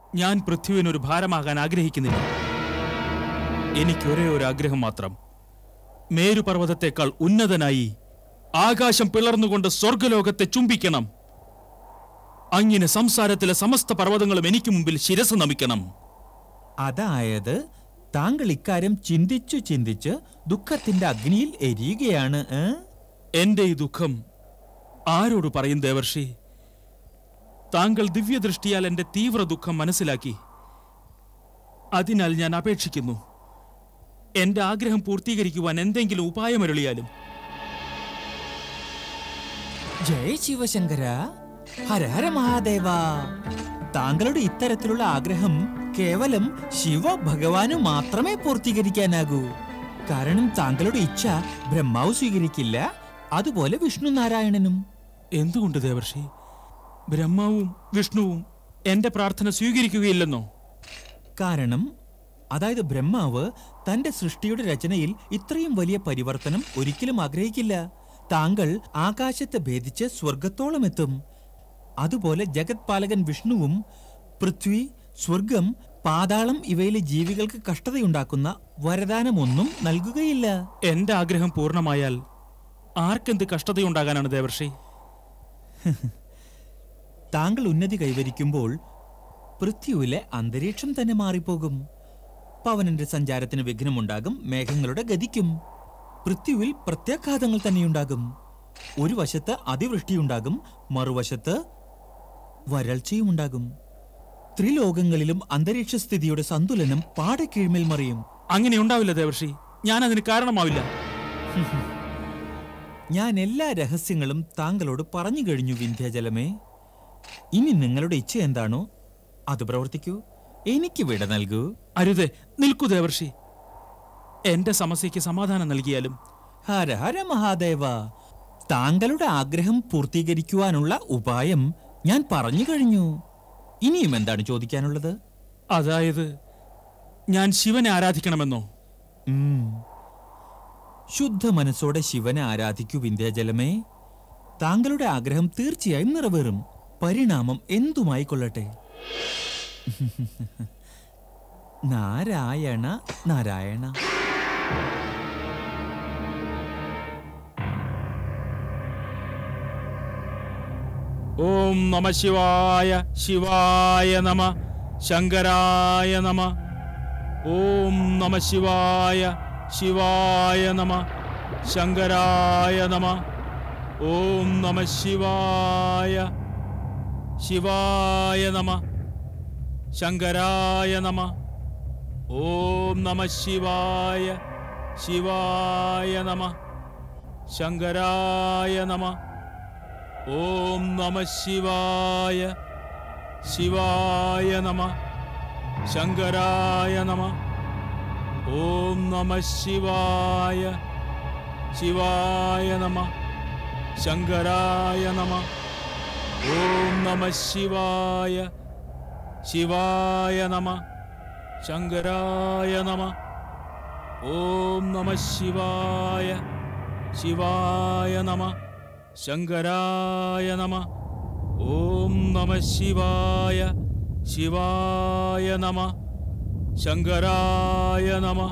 ഞാൻ പൃഥ്വിനൊരു ഭാരമാകാൻ ആഗ്രഹിക്കുന്നില്ല എനിക്കൊരേ ഒരു ആഗ്രഹം മാത്രം മേരുപർവ്വതത്തെക്കാൾ ഉന്നതനായി ആകാശം പിളർന്നുകൊണ്ട് സ്വർഗലോകത്തെ ചുംബിക്കണം അങ്ങിനെ സംസാരത്തിലെ സമസ്ത പർവ്വതങ്ങളും എനിക്ക് മുമ്പിൽ ശിരസ് നമിക്കണം അതായത് താങ്കൾ ഇക്കാര്യം ചിന്തിച്ചു ചിന്തിച്ച് ദുഃഖത്തിന്റെ അഗ്നിയിൽ എരിയുകയാണ് ഏ? എന്റെ ഈ ദുഃഖം ആരോട് പറയും ദേവർഷി താങ്കൾ ദിവ്യദൃഷ്ടിയാൽ എന്റെ തീവ്ര ദുഃഖം മനസ്സിലാക്കി അതിനാൽ ഞാൻ അപേക്ഷിക്കുന്നു എന്റെ ആഗ്രഹം പൂർത്തീകരിക്കുവാൻ എന്തെങ്കിലും ഉപായമരുളിയാലും ജയ ശിവശങ്കര ഹര ഹര മഹാദേവ താങ്കളുടെ ഇത്തരത്തിലുള്ള ആഗ്രഹം കേവലം ശിവ ഭഗവാന് മാത്രമേ പൂർത്തീകരിക്കാനാകൂ കാരണം താങ്കളുടെ ഇച്ഛ ബ്രഹ്മാവ് സ്വീകരിക്കില്ല അതുപോലെ വിഷ്ണു നാരായണനും എന്തുകൊണ്ട് ദേവർഷി ബ്രഹ്മാവും വിഷ്ണുവും എന്റെ പ്രാർത്ഥന സ്വീകരിക്കുകയില്ലെന്നോ കാരണം അതായത് ബ്രഹ്മാവ് തന്റെ സൃഷ്ടിയുടെ രചനയിൽ ഇത്രയും വലിയ പരിവർത്തനം ഒരിക്കലും ആഗ്രഹിക്കില്ല താങ്കൾ ആകാശത്തെ ഭേദിച്ച് സ്വർഗത്തോളം എത്തും അതുപോലെ ജഗത് പാലകൻ വിഷ്ണുവും പൃഥ്വി സ്വർഗം പാതാളം ഇവയിലെ ജീവികൾക്ക് കഷ്ടതയുണ്ടാക്കുന്ന വരദാനമൊന്നും നൽകുകയില്ല എന്റെ ആഗ്രഹം പൂർണ്ണമായാൽ ആർക്കെന്ത് കഷ്ടതയുണ്ടാകാനാണ് ദേവർഷി താങ്കൾ ഉന്നതി കൈവരിക്കുമ്പോൾ പൃഥ്വിയിലെ അന്തരീക്ഷം തന്നെ മാറിപ്പോകും പവനന്റെ സഞ്ചാരത്തിന് വിഘ്നമുണ്ടാകും മേഘങ്ങളുടെ ഗതിക്കും പൃഥ്വിയിൽ പ്രത്യാഘാതങ്ങൾ തന്നെയുണ്ടാകും ഒരു വശത്ത് അതിവൃഷ്ടിയുണ്ടാകും മറുവശത്ത് വരൾച്ചയും ഉണ്ടാകും ത്രിലോകങ്ങളിലും അന്തരീക്ഷ സ്ഥിതിയുടെ സന്തുലനം പാടെ കീഴ്മേൽ മറിയും അങ്ങനെ ഉണ്ടാവില്ല ദേവർഷി ഞാൻ അതിന് കാരണമാവില്ല ഞാൻ എല്ലാ രഹസ്യങ്ങളും താങ്കളോട് പറഞ്ഞു കഴിഞ്ഞു വിന്ധ്യാജലമേ ഇനി നിങ്ങളുടെ ഇച്ഛ എന്താണോ അത് പ്രവർത്തിക്കൂ എനിക്ക് വിട നൽകൂ അരുതേ നിൽക്കൂ ദേവർഷി എന്റെ സമസ്യയ്ക്ക് സമാധാനം നൽകിയാലും ഹര ഹര മഹാദേവ താങ്കളുടെ ആഗ്രഹം പൂർത്തീകരിക്കുവാനുള്ള ഉപായം ഞാൻ പറഞ്ഞു കഴിഞ്ഞു ഇനിയും എന്താണ് ചോദിക്കാനുള്ളത് അതായത് ഞാൻ ശിവനെ ആരാധിക്കണമെന്നോ ഉം. ശുദ്ധ മനസ്സോടെ ശിവനെ ആരാധിക്കൂ വിന്ധ്യാജലമേ താങ്കളുടെ ആഗ്രഹം തീർച്ചയായും നിറവേറും പരിണാമം എന്തുമായി കൊള്ളട്ടെ നാരായണ നാരായണ ഓം നമ ശിവായ ശിവായ നമ ശങ്കരായ നമ ഓം നമ ശിവായ ശിവായ നമ ശങ്കരായ നമ ഓം നമ ശിവായ ശിവായ നമ ശങ്കരായ നമ ഓം നമ ശിവായ ശിവായ നമ ശങ്കരായ നമ ഓം നമ ശിവായ ശിവായ നമ ശങ്കരായ നമ ഓം നമ ശിവായ ശിവായ നമ ശങ്കരായ നമ ഓം നമ ശിവായ ശിവായ നമ ശങ്കരായ നമ ഓം നമ ശിവായ ശിവായ നമ ശങ്കരായ നമ ഓം നമ ശിവായ ശിവായ നമ ശങ്കരായ നമ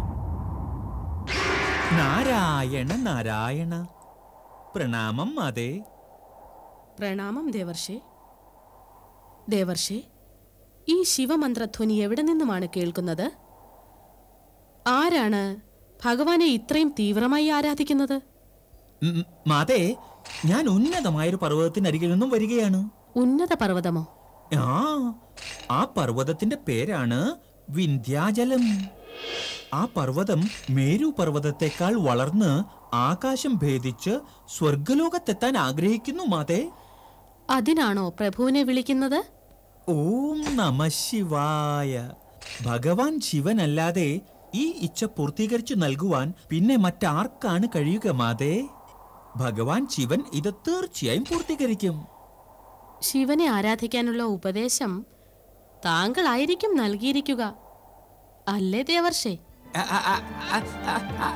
നാരായണ നാരായണ പ്രണാമം അതെ പ്രണാമം ദേവർഷേ ദേവർഷേ ഈ ശിവമന്ത്രധ്വനി എവിടെ നിന്നുമാണ് കേൾക്കുന്നത് ആരാണ് ഭഗവാനെ ഇത്രയും തീവ്രമായി ആരാധിക്കുന്നത് ഉം, മാതേ ഞാൻ ഉന്നതമായൊരു പർവ്വതത്തിനരികിൽ നിന്നും വരികയാണ് ഉന്നത പർവ്വതമോ ആ ആ പർവ്വതത്തിന്റെ പേരാണ് വിന്ധ്യാചലം ആ പർവ്വതം മേരു പർവ്വതത്തെക്കാൾ വളർന്ന് ആകാശം ഭേദിച്ച് സ്വർഗലോകത്തെത്താൻ ആഗ്രഹിക്കുന്നു മാതേ അതിനാണോ പ്രഭുവിനെ വിളിക്കുന്നത് ഓം നമ ശിവായ ഭഗവാൻ ശിവനല്ലാതെ ഈ ഇച്ഛ പൂർത്തീകരിച്ചു നൽകുവാൻ പിന്നെ മറ്റാർക്കാണ് കഴിയുക മാതേ ഭഗവാൻ ശിവൻ ഇത് തീർച്ചയായും പൂർത്തീകരിക്കും ശിവനെ ആരാധിക്കാനുള്ള ഉപദേശം താങ്കളായിരിക്കും നൽകിയിരിക്കുക അല്ലേ ദേവർഷേ അ, അ, അ, അ, അ, അ,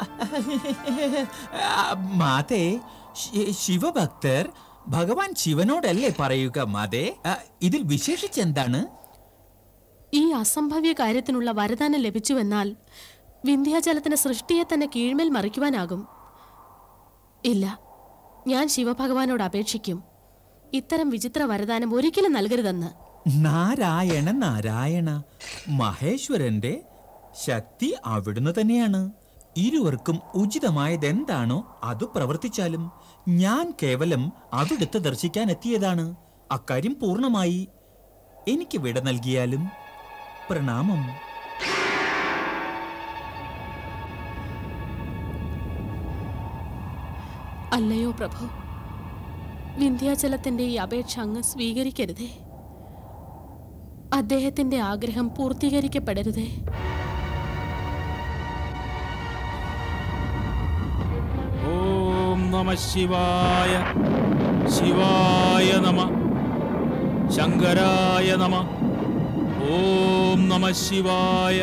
അ, മാതേ ശി- ശിവഭക്തർ ഭഗവാൻ ശിവനോടല്ലേ പറയുക മാതേ അ, ഇതിൽ വിശേഷിച്ചെന്താണ് ഈ അസംഭവ്യ കാര്യത്തിനുള്ള വരദാനം ലഭിച്ചുവെന്നാൽ വിന്ധ്യാചലത്തിന് സൃഷ്ടിയെ തന്നെ കീഴ്മേൽ മറിക്കുവാനാകും ഇല്ല ഞാൻ ശിവഭഗവാനോട് അപേക്ഷിക്കും ഇത്തരം വിചിത്ര വരദാനം ഒരിക്കലും നൽകരുതെന്ന് നാരായണ നാരായണ മഹേശ്വരന്റെ ശക്തി അവിടുന്ന് തന്നെയാണ് ഇരുവർക്കും ഉചിതമായതെന്താണോ അത് പ്രവർത്തിച്ചാലും ഞാൻ കേവലം അവിടുത്തെ ദർശിക്കാൻ എത്തിയതാണ് അക്കാര്യം പൂർണ്ണമായി എനിക്ക് വിട നൽകിയാലും പ്രണാമം അല്ലയോ പ്രഭു വിന്ധ്യാചലത്തിന്റെ ഈ അപേക്ഷ അങ്ങ് സ്വീകരിക്കരുതേ അദ്ദേഹത്തിന്റെ ആഗ്രഹം പൂർത്തീകരിക്കപ്പെടരുതേ ഓം നമ ശിവായ ശിവായ നമ ശങ്കരായ നമ ഓം നമ ശിവായ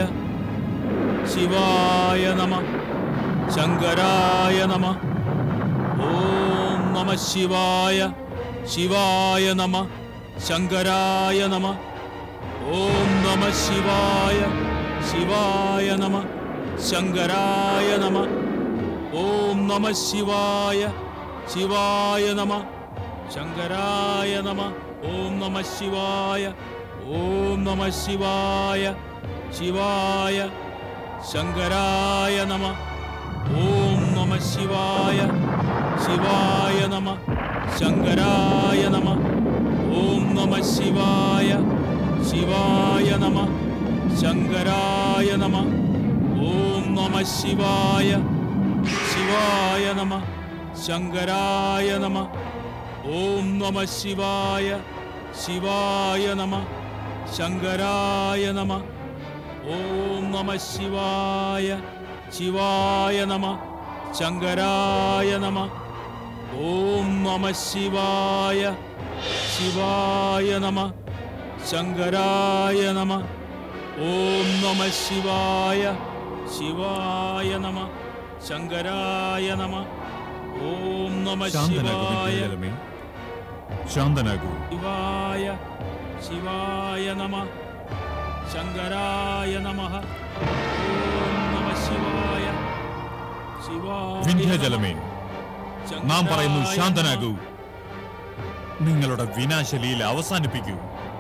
ശിവായ നമ ശങ്കരായ നമ ഓം നമ ശിവായ ശിവായ നമ ശങ്കരായ നമ ഓം നമ ശിവായ ശിവായ നമ ശങ്കരായ നമ ഓം നമ ശിവായ ശിവായ നമ ശങ്കരായ നമ ഓം നമ ശിവായ ഓം നമ ശിവായ ശിവായ ശങ്കരായ നമ ഓം നമ ശിവായ ശിവായ നമ ശങ്കരായ നമ ഓം നമ ശിവായ ശിവായ നമ ശങ്കരായ നമ ഓം നമ ശിവായ ശിവായ നമ ശങ്കരായ നമ ഓം നമ ശിവായ ശിവായ നമ ശങ്കരായ നമ ഓം നമ ശിവായ ശിവായ നമ ശങ്കരായ നമ ഓം നമ ശിവായ ശിവായ നമ ശങ്കരായ നമ ഓം നമ ശിവായ ശിവായ നമ ശങ്കരായ നമ ഓം നമ ശാന്തനാകൂ ശിവായ വിദ്യാലയമേ ശാന്തനാകൂ ശിവായ ശിവായ നമ ശങ്കരായ നമ ഓം നമ ശിവായ ശിവായ വിന്ധ്യാജലമേ നമഃ. നാം പറയുന്നു ശങ്കരായ ശാന്തനാകൂ നിങ്ങളുടെ വിനാശലീല അവസാനിപ്പിക്കൂ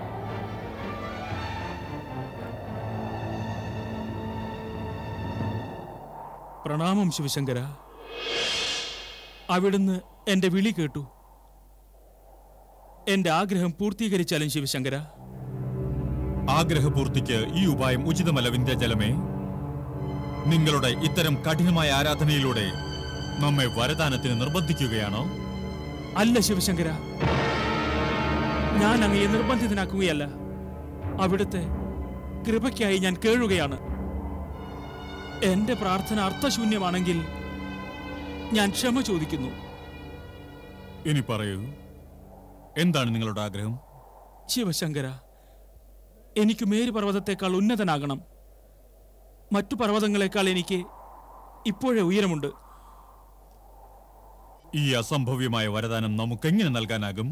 പ്രണാമം ശിവശങ്കര അവിടുന്ന് എന്റെ വിളി കേട്ടു എന്റെ ആഗ്രഹം പൂർത്തീകരിച്ചാലും ശിവശങ്കര ആഗ്രഹപൂർത്തിക്ക് ഈ ഉപായം ഉചിതമല്ല വിന്ധ്യാജലമേ നിങ്ങളുടെ ഇത്തരം കഠിനമായ ആരാധനയിലൂടെ നമ്മെ വരദാനത്തിന് നിർബന്ധിക്കുകയാണോ അല്ല ശിവശങ്കര ഞാൻ അങ്ങയെ നിർബന്ധിതനാക്കുകയല്ല അവിടുത്തെ കൃപയ്ക്കായി ഞാൻ കേഴുകയാണ് എന്റെ പ്രാർത്ഥന അർത്ഥശൂന്യമാണെങ്കിൽ ഞാൻ ക്ഷമ ചോദിക്കുന്നു ഇനി പറയൂ എന്താണ് നിങ്ങളുടെ ആഗ്രഹം ശിവശങ്കര എനിക്ക് മേരു പർവ്വതത്തെക്കാൾ ഉന്നതനാകണം മറ്റു പർവ്വതങ്ങളെക്കാൾ എനിക്ക് ഇപ്പോഴേ ഉയരമുണ്ട് ഈ അസംഭവ്യമായ വരദാനം നമുക്കെങ്ങനെ നൽകാനാകും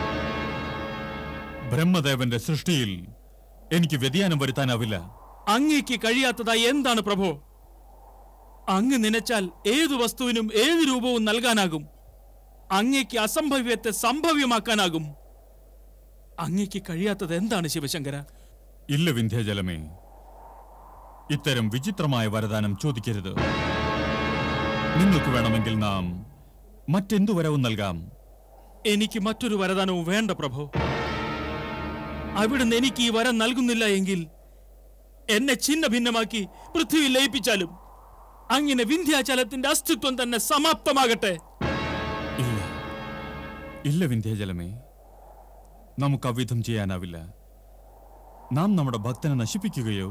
ബ്രഹ്മദേവന്റെ സൃഷ്ടിയിൽ എനിക്ക് വ്യതിയാനം വരുത്താനാവില്ല അങ്ങേക്ക് കഴിയാത്തതായി എന്താണ് പ്രഭോ അങ്ങ് നനച്ചാൽ ഏതു വസ്തുവിനും ഏത് രൂപവും നൽകാനാകും അങ്ങേക്ക് അസംഭവ്യത്തെ സംഭവ്യമാക്കാനാകും അങ്ങേക്ക് കഴിയാത്തത് എന്താണ് ശിവശങ്കര ഇല്ല വിന്ധ്യാജലമേ ഇത്തരം വിചിത്രമായ വരദാനം ചോദിക്കരുത് നിങ്ങൾക്ക് വേണമെങ്കിൽ നാം മറ്റെന്തു വരവും നൽകാം എനിക്ക് മറ്റൊരു വരദാനവും വേണ്ട പ്രഭോ അവിടുന്ന് എനിക്ക് ഈ വരം നൽകുന്നില്ല എങ്കിൽ എന്നെ ഛിന്ന ഭിന്നമാക്കി പൃഥ്വി ലയിപ്പിച്ചാലും അങ്ങനെ വിന്ധ്യാചലത്തിന്റെ അസ്തിത്വം തന്നെ സമാപ്തമാകട്ടെ ഇല്ല ഇല്ല വിന്ധ്യാജലമേ നമുക്ക് അവിധം ചെയ്യാനാവില്ല നാം നമ്മുടെ ഭക്തനെ നശിപ്പിക്കുകയോ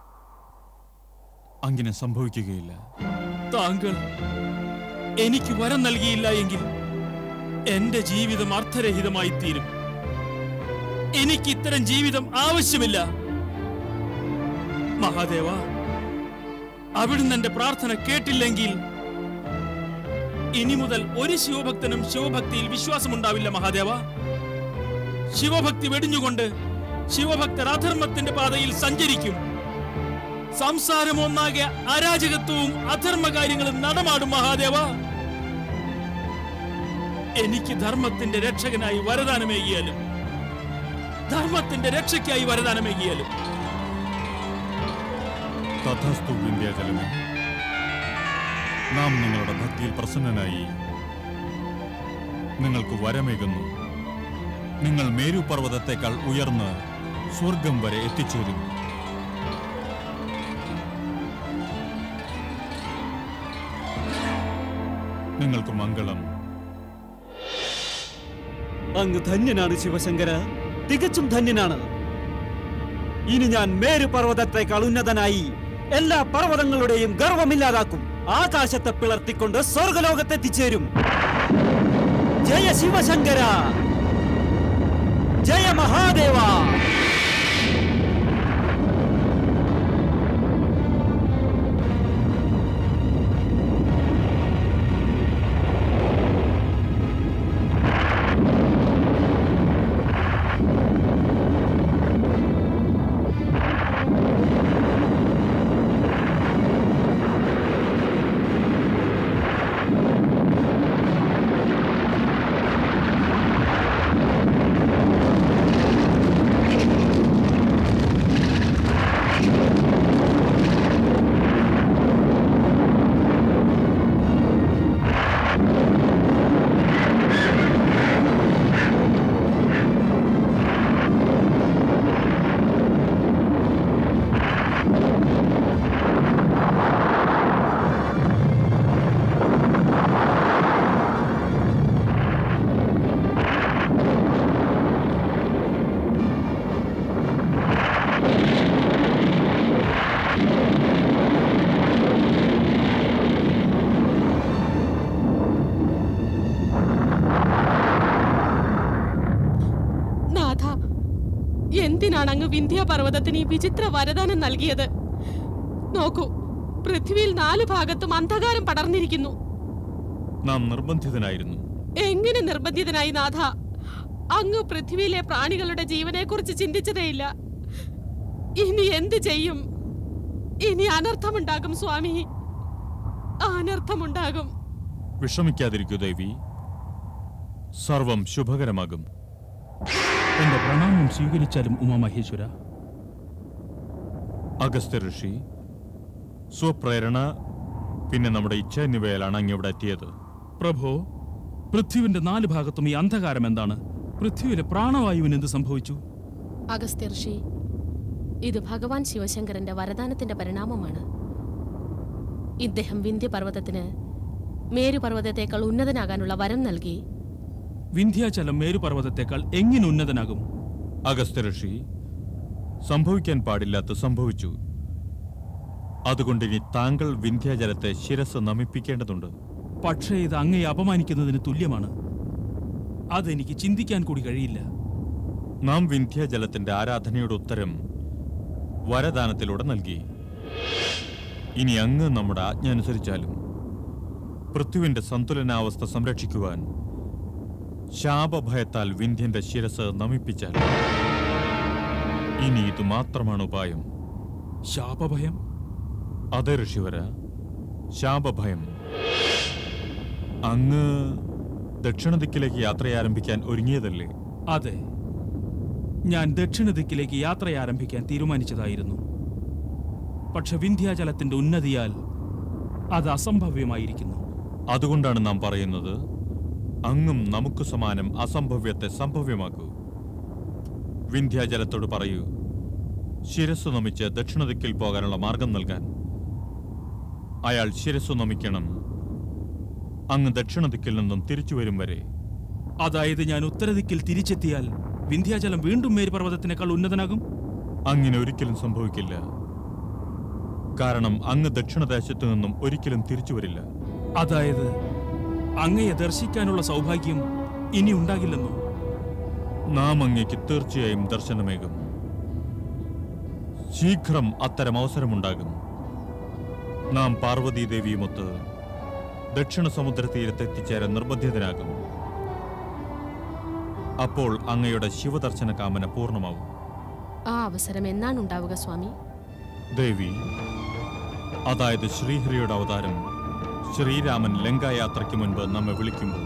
അങ്ങനെ സംഭവിക്കുകയില്ല താങ്കൾ എനിക്ക് വരം നൽകിയില്ല എങ്കിൽ എന്റെ ജീവിതം അർത്ഥരഹിതമായി തീരും എനിക്ക് ഇത്തരം ജീവിതം ആവശ്യമില്ല മഹാദേവ അവിടുന്ന് എന്റെ പ്രാർത്ഥന കേട്ടില്ലെങ്കിൽ ഇനി മുതൽ ഒരു ശിവഭക്തനും ശിവഭക്തിയിൽ വിശ്വാസമുണ്ടാവില്ല മഹാദേവ ശിവഭക്തി വെടിഞ്ഞുകൊണ്ട് ശിവഭക്തർ അധർമ്മത്തിന്റെ പാതയിൽ സഞ്ചരിക്കും സംസാരം ഒന്നാകെ അരാജകത്വവും അധർമ്മകാര്യങ്ങളും നടമാടും മഹാദേവ എനിക്ക് ധർമ്മത്തിന്റെ രക്ഷകനായി വരദാനമേകിയാലും ധർമ്മത്തിന്റെ രക്ഷയ്ക്കായി വരദാനമേകിയാലും തഥാസ്തു വിന്ധ്യാചലമേ നാം നിങ്ങളുടെ ഭക്തിയിൽ പ്രസന്നനായി നിങ്ങൾക്ക് വരമേകുന്നു നിങ്ങൾ മേരു പർവ്വതത്തെക്കാൾ ഉയർന്ന് സ്വർഗം വരെ എത്തിച്ചേരുന്നു നിങ്ങൾക്ക് മംഗളം അങ്ങ് ധന്യനാണ് ശിവശങ്കര തികച്ചും ധന്യനാണ് ഇനി ഞാൻ മേരു പർവ്വതത്തെക്കാൾ ഉന്നതനായി എല്ലാ പർവ്വതങ്ങളുടെയും ഗർവമില്ലാതാക്കും ആകാശത്തെ പിളർത്തിക്കൊണ്ട് സ്വർഗലോകത്തെത്തിച്ചേരും ജയ ശിവശങ്കര ജയ മഹാദേവ നാഥ എന്തിനാണ് അങ്ങ് വിന്ധ്യാപർവ്വതത്തിന് ഈ വിചിത്ര വരദാനം നൽകിയത് നോക്കൂ പൃഥ്വിയിൽ നാലു ഭാഗത്തും അന്ധകാരം പടർന്നിരിക്കുന്നു നാം നിർബന്ധിതനായിരുന്നു എങ്ങനെ നിർബന്ധിതനായി നാഥ അങ്ങ് പൃഥ്വിയിലെ പ്രാണികളുടെ ജീവനെക്കുറിച്ച് ചിന്തിച്ചതേയില്ല ഇനി എന്ത് ചെയ്യും ഇനി അനർത്ഥമുണ്ടാകും സ്വാമി അനർത്ഥമുണ്ടാകും വിഷമിക്കാതിരിക്കൂ ദേവി സർവം ശുഭകരമാകും എന്റെ പ്രണാമം സ്വീകരിച്ചാലും ഉമാമഹേശ്വര അഗസ്ത്യ ഋഷി സ്വപ്രേരണ പിന്നെ നമ്മുടെ ഇച്ഛ എന്നിവയിലാണ് അങ്ങിവിടെ എത്തിയത് പ്രഭോ പൃഥ്വിന്റെ നാല് ഭാഗത്തും ഈ അന്ധകാരം എന്താണ് പൃഥ്വിയിലെ പ്രാണവായുവിന് എന്ത് സംഭവിച്ചു അഗസ്ത്യർഷി ഇത് ഭഗവാൻ ശിവശങ്കരന്റെ വരദാനത്തിന്റെ പരിണാമമാണ് ഇദ്ദേഹം വിന്ധ്യപർവ്വതത്തിന് മേരുപർവ്വതത്തേക്കാൾ ഉന്നതനാകാനുള്ള വരം നൽകി വിന്ധ്യാചലം മേരുപർവ്വതത്തെക്കാൾ എങ്ങനെ ഉന്നതനാകും അഗസ്ത്യ ഋഷി സംഭവിക്കാൻ പാടില്ലാത്ത സംഭവിച്ചു അതുകൊണ്ടിനി താങ്കൾ വിന്ധ്യാജലത്തെ ശിരസ് നമിപ്പിക്കേണ്ടതുണ്ട് പക്ഷേ ഇത് അങ്ങയെ അപമാനിക്കുന്നതിന് തുല്യമാണ് അതെനിക്ക് ചിന്തിക്കാൻ കൂടി കഴിയില്ല നാം വിന്ധ്യാജലത്തിന്റെ ആരാധനയുടെ ഉത്തരം വരദാനത്തിലൂടെ നൽകി ഇനി അങ്ങ് നമ്മുടെ ആജ്ഞ അനുസരിച്ചാലും പൃഥ്വിന്റെ സന്തുലനാവസ്ഥ സംരക്ഷിക്കുവാൻ ശാപഭയത്താൽ വിന്ധ്യന്റെ ശിരസ് നമിപ്പിച്ചാൽ ഇനി ഇത് മാത്രമാണ് ഉപായം ശാപഭയം അതെ ഋഷിവര ശാപഭയം അങ്ങ് ദക്ഷിണദിക്കിലേക്ക് യാത്ര ആരംഭിക്കാൻ ഒരുങ്ങിയതല്ലേ അതെ ഞാൻ ദക്ഷിണ ദിക്കിലേക്ക് യാത്ര ആരംഭിക്കാൻ തീരുമാനിച്ചതായിരുന്നു പക്ഷെ വിന്ധ്യാചലത്തിന്റെ ഉന്നതിയാൽ അത് അസംഭവ്യമായിരിക്കുന്നു അതുകൊണ്ടാണ് നാം പറയുന്നത് അങ്ങും നമുക്ക് സമാനം അസംഭവ്യത്തെ സംഭവ്യമാക്കൂ വിന്ധ്യാജലത്തോട് പറയൂ ശിരസ്സു നമിച്ച് ദക്ഷിണദിക്കിൽ പോകാനുള്ള മാർഗം നൽകാൻ അയാൾ ശിരസ്സു നമിക്കണം അങ്ങ് ദക്ഷിണദിക്കിൽ നിന്നും തിരിച്ചു വരും വരെ അതായത് ഞാൻ ഉത്തരദിക്കിൽ തിരിച്ചെത്തിയാൽ വിന്ധ്യാചലം വീണ്ടും മേരുപർവ്വതത്തിനേക്കാൾ ഉന്നതനാകും അങ്ങനെ ഒരിക്കലും സംഭവിക്കില്ല കാരണം അങ്ങ് ദക്ഷിണദേശത്തു നിന്നും ഒരിക്കലും തിരിച്ചു വരില്ല അതായത് അങ്ങയെ ദർശിക്കാനുള്ള സൗഭാഗ്യം ഇനി ഉണ്ടാകില്ലെന്നോ നാം അങ്ങയ്ക്ക് തീർച്ചയായും ദർശനമേകും ശീഘ്രം അത്തരം അവസരമുണ്ടാകും നാം പാർവതീദേവിയുമൊത്ത് ദക്ഷിണ സമുദ്ര തീരത്ത് എത്തിച്ചേരാൻ നിർബന്ധിതനാകും അപ്പോൾ അങ്ങയുടെ ശിവദർശന കാമന പൂർണ്ണമാവും ആ അവസരം എന്നാണ് ഉണ്ടാവുക സ്വാമി ദേവി അതായത് ശ്രീഹരിയുടെ അവതാരം ശ്രീരാമൻ ലങ്കായാത്രയ്ക്ക് മുൻപ് നമ്മെ വിളിക്കുമ്പോൾ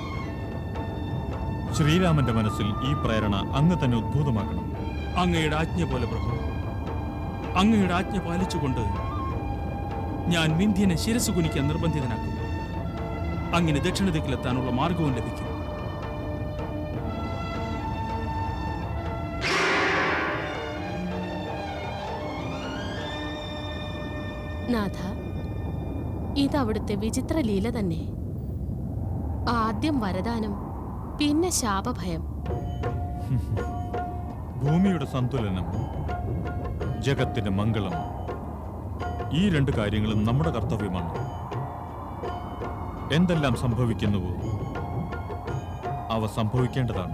ശ്രീരാമന്റെ മനസ്സിൽ ഈ പ്രേരണ അങ്ങ് തന്നെ ഉദ്ഭൂതമാക്കണം അങ്ങയുടെ ആജ്ഞ പോലെ പ്രഭു അങ്ങയുടെ ആജ്ഞ പാലിച്ചുകൊണ്ട് ഞാൻ വിന്ധ്യനെ ശിരസ് കുനിക്കാൻ നിർബന്ധിതനാക്കും അങ്ങനെ ദക്ഷിണദിക്കിലെത്താനുള്ള മാർഗവും ലഭിക്കും നാഥ ഇതവിടുത്തെ വിചിത്ര ലീല തന്നെ ആദ്യം വരദാനം പിന്നെ ശാപഭയം ഭൂമിയുടെ സന്തുലനം ജഗത്തിന്റെ മംഗളം ഈ രണ്ട് കാര്യങ്ങളും നമ്മുടെ കർത്തവ്യമാണ് എന്തെല്ലാം സംഭവിക്കുന്നുവോ അവ സംഭവിക്കേണ്ടതാണ്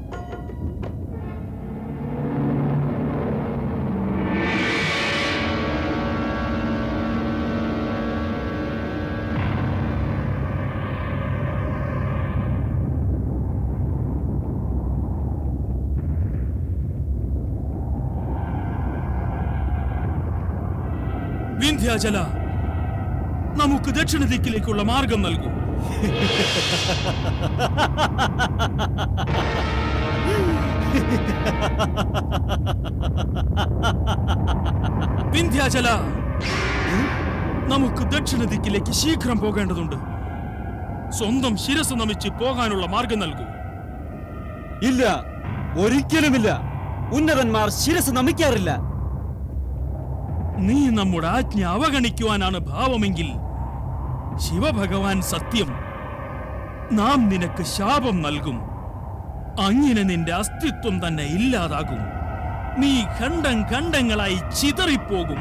വിന്ധ്യാചല നമുക്ക് ദക്ഷിണ ദിക്കിലേക്കുള്ള മാർഗം നൽകൂ വിന്ധ്യാചല നമുക്ക് ദക്ഷിണ ദിക്കിലേക്ക് ശീഘ്രം പോകേണ്ടതുണ്ട് സ്വന്തം ശിരസ് നമിച്ച് പോകാനുള്ള മാർഗം നൽകൂ ഇല്ല ഒരിക്കലുമില്ല ഉന്നതന്മാർ ശിരസ് നമിക്കാറില്ല നീ നമ്മുടെ ആജ്ഞ അവഗണിക്കുവാനാണ് ഭാവമെങ്കിൽ ശിവഭഗവാൻ സത്യം നാം നിനക്ക് ശാപം നൽകും അങ്ങനെ നിന്റെ അസ്തിത്വം തന്നെ ഇല്ലാതാകും നീ ഖണ്ഡം ഖണ്ഡങ്ങളായി ചിതറിപ്പോകും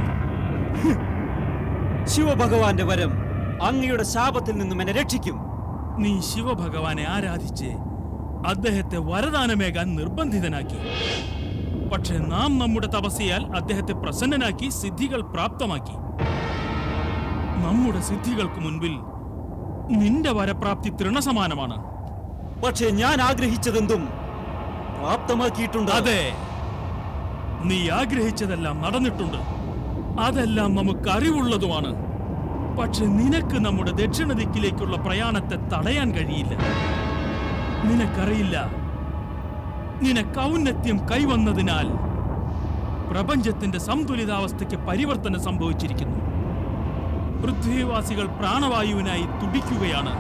ശിവഭഗവാന്റെ വരം അങ്ങയുടെ ശാപത്തിൽ നിന്നും എന്നെ രക്ഷിക്കും നീ ശിവഭഗവാനെ ആരാധിച്ച് അദ്ദേഹത്തെ വരദാനമേകാൻ നിർബന്ധിതനാക്കി പക്ഷെ നാം നമ്മുടെ തപസ്യയാൽ അദ്ദേഹത്തെ പ്രസന്നനാക്കി സിദ്ധികൾ പ്രാപ്തമാക്കി നമ്മുടെ സിദ്ധികൾക്ക് മുൻപിൽ നിന്റെ വരപ്രാപ്തി തൃണസമാനമാണ് പക്ഷേ ഞാൻ ആഗ്രഹിച്ചതെന്തും പ്രാപ്തമാക്കിയിട്ടുണ്ട് അതെ നീ ആഗ്രഹിച്ചതെല്ലാം നടന്നിട്ടുണ്ട് അതെല്ലാം നമുക്ക് അറിവുള്ളതുമാണ് പക്ഷെ നിനക്ക് നമ്മുടെ ദക്ഷിണ ദിക്കിലേക്കുള്ള പ്രയാണത്തെ തടയാൻ കഴിയില്ല നിനക്കറിയില്ല നിനക്ക് ഔന്നത്യം കൈവന്നതിനാൽ പ്രപഞ്ചത്തിന്റെ സന്തുലിതാവസ്ഥയ്ക്ക് പരിവർത്തനം സംഭവിച്ചിരിക്കുന്നു പൃഥ്വിവാസികൾ പ്രാണവായുവിനായി തുടിക്കുകയാണ്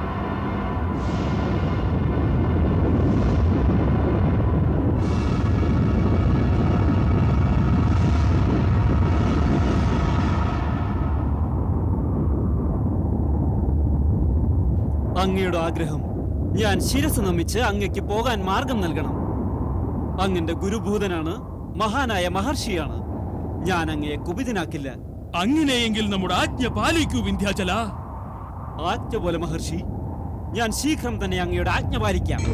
അങ്ങയുടെ ആഗ്രഹം ഞാൻ ശിരസ് നമിച്ച് അങ്ങയ്ക്ക് പോകാൻ മാർഗം നൽകണം അങ്ങന്റെ ഗുരുഭൂതനാണ് മഹാനായ മഹർഷിയാണ് ഞാൻ അങ്ങയെ കുപിതനാക്കില്ല അങ്ങനെയെങ്കിൽ നമ്മുടെ ആജ്ഞ പാലിക്കൂ വിന്ധ്യാചല ആജ്ഞ പോലെ മഹർഷി ഞാൻ ശീഘ്രം തന്നെ അങ്ങയുടെ ആജ്ഞ പാലിക്കാം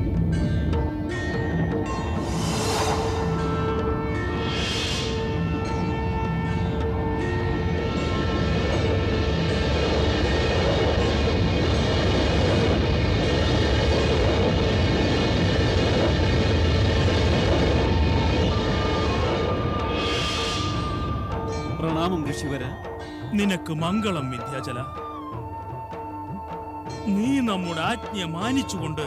പ്രണാമം ഋഷിവര നിനക്ക് മംഗളം വിന്ധ്യാചല നീ നമ്മുടെ ആജ്ഞ മാനിച്ചുകൊണ്ട്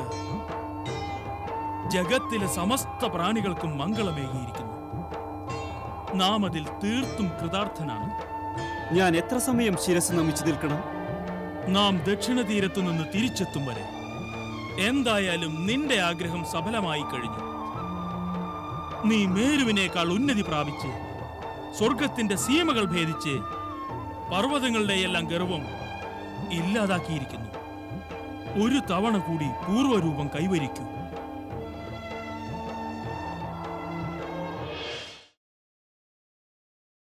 ജഗത്തിലെ സമസ്ത പ്രാണികൾക്കും മംഗളമേകിയിരിക്കുന്നു നാം അതിൽ തീർത്തും കൃതാർത്ഥനാണ് ഞാൻ എത്ര സമയം ശിരസ് നമിച്ചു നിൽക്കണം നാം ദക്ഷിണ തീരത്തു നിന്ന് തിരിച്ചെത്തും വരെ എന്തായാലും നിന്റെ ആഗ്രഹം സഫലമായി കഴിഞ്ഞു നീ മേരുവിനേക്കാൾ ഉന്നതി പ്രാപിച്ച് സ്വർഗത്തിന്റെ സീമകൾ ഭേദിച്ച് പർവ്വതങ്ങളുടെ എല്ലാം ഗർവം ഇല്ലാതാക്കിയിരിക്കുന്നു ഒരു തവണ കൂടി പൂർവ്വരൂപം കൈവരിക്കൂ